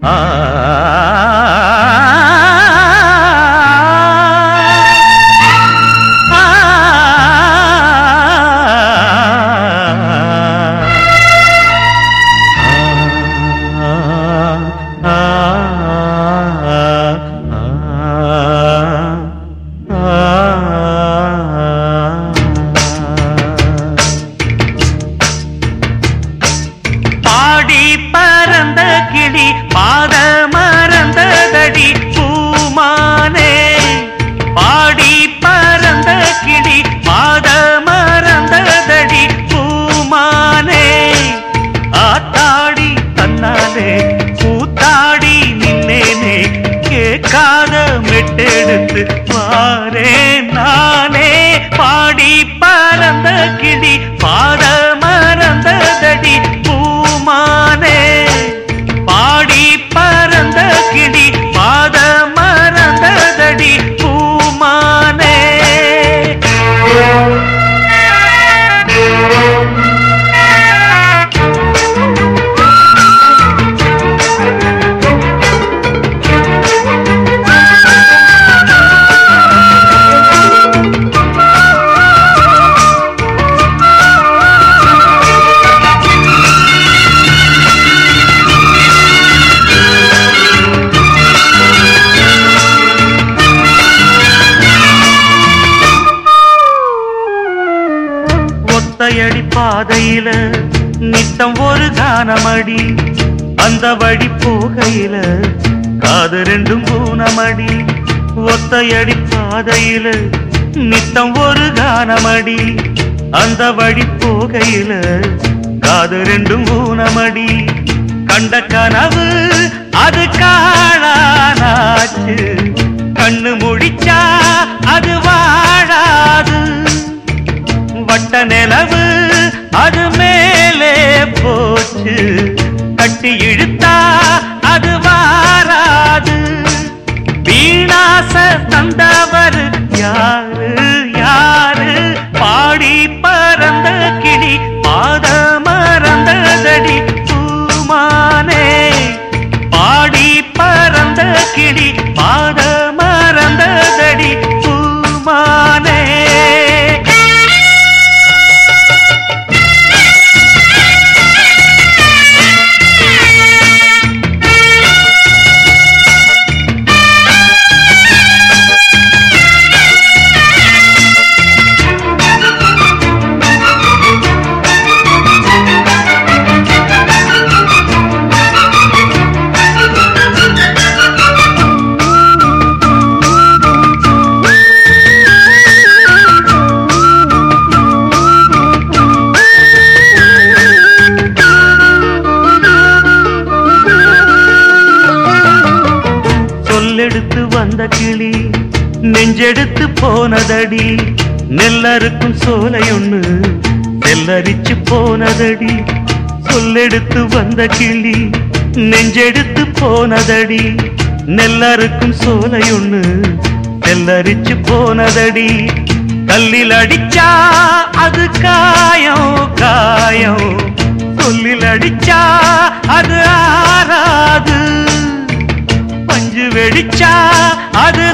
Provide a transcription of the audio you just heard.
ஆ பாடி பறந்த கிளி பாத மறந்ததடி பூமானே பாடி பறந்த கிளி பாத மறந்ததடி பூமானே ஆத்தாடி தன்னாலே கூத்தாடி நின்னேனே கேட்காத மெட்டெடுத்து வாரேன் நானே பாடி பறந்த கிளி பாத மறந்ததடி பூமானே பாடி பறந்த கிளி பாத மறந்ததடி பூமானே ஒத்தையடி பாதையில நித்தம் ஒரு கானமடி அந்த வழி போகையில காது ரெண்டும் பூனமடி ஒத்தையடி பாதையில நித்தம் ஒரு கானமடி அந்த வழி போகையில காது ரெண்டும் ஊனமடி கண்ட கனவு அது காணானாச்சு கண்ணு முடிச்சா அது வாழாது வட்ட நிலவு அது மேலே போச்சு கட்டி இழுத்தா அது வாராது வீணாச தந்தவர் யாரு யாரு பாடி பறந்த கிளி பாத மறந்ததடி பூமானே பாடி பறந்த கிளி பாத மறந்ததடி பூமானே சொல்லெடுத்து வந்த கிளி நெஞ்செடுத்து போனதடி நெல்லறுக்கும் சோலை ஒண்ணு நெல்லரிச்சு போனதடி சொல்லெடுத்து வந்த கிளி நெஞ்செடுத்து போனதடி நெல்லறுக்கும் சோலை ஒண்ணு நெல்லரிச்சு போனதடி கல்லில் அடிச்சா அது காயம் காயம் சொல்லில் அடிச்சா அது ஆறாது பஞ்சு வெடிச்சா அது